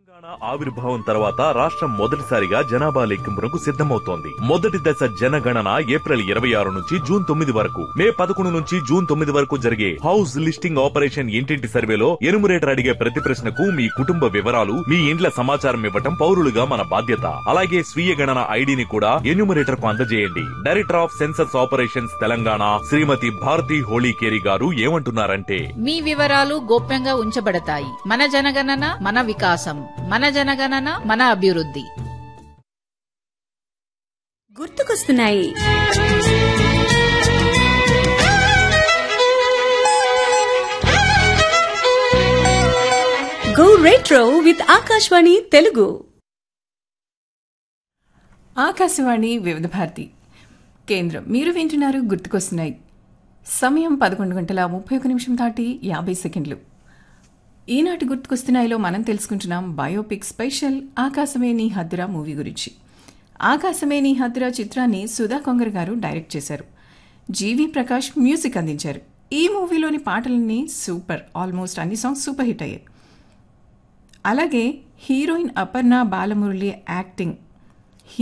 తెలంగాణ ఆవిర్భావం తర్వాత రాష్ట్రం మొదటిసారిగా జనాభా లెక్కింపునకు సిద్ధమవుతోంది మొదటి దశ జనగణన ఏప్రిల్ ఇరవై ఆరు నుంచి జూన్ తొమ్మిది వరకు మే పదకొండు నుంచి జూన్ తొమ్మిది వరకు జరిగే హౌస్ లిస్టింగ్ ఆపరేషన్ ఇంటింటి సర్వేలో ఎనుమరేటర్ అడిగే ప్రతి ప్రశ్నకు మీ కుటుంబ వివరాలు మీ ఇండ్ల సమాచారం ఇవ్వటం పౌరులుగా మన బాధ్యత అలాగే స్వీయ గణన ఐడిని కూడా ఎన్యూమరేటర్ కు అందజేయండి director of census operations Telangana Srimathi Bharathi Holikeri garu ఏమంటున్నారంటే మీ వివరాలు గోప్యంగా ఉంచబడతాయి మన జనగణన మన వికాసం మన జనగణన మన అభివృద్ధి గుర్తుకొస్తున్నాయి go retro with Akashvani Telugu Akashvani Vividh Bharati కేంద్రం మీరు వింటున్నారు గుర్తుకొస్తున్నాయి సమయం పదకొండు గంటల ముప్పై ఒక నిమిషం దాటి యాభై సెకండ్లు ఈనాటి గుర్తుకొస్తున్నాయిలో మనం తెలుసుకుంటున్నాం బయోపిక్ స్పెషల్ ఆకాశమే నీ హద్దురా మూవీ గురించి ఆకాశమే నీ హద్దురా చిత్రాన్ని సుధా కొంగర్ గారు డైరెక్ట్ చేశారు జీవి ప్రకాష్ మ్యూజిక్ అందించారు ఈ మూవీలోని పాటలన్నీ సూపర్ ఆల్మోస్ట్ అన్ని సాంగ్స్ సూపర్ హిట్ అయ్యాయి అలాగే హీరోయిన్ అపర్ణ బాలమురళి యాక్టింగ్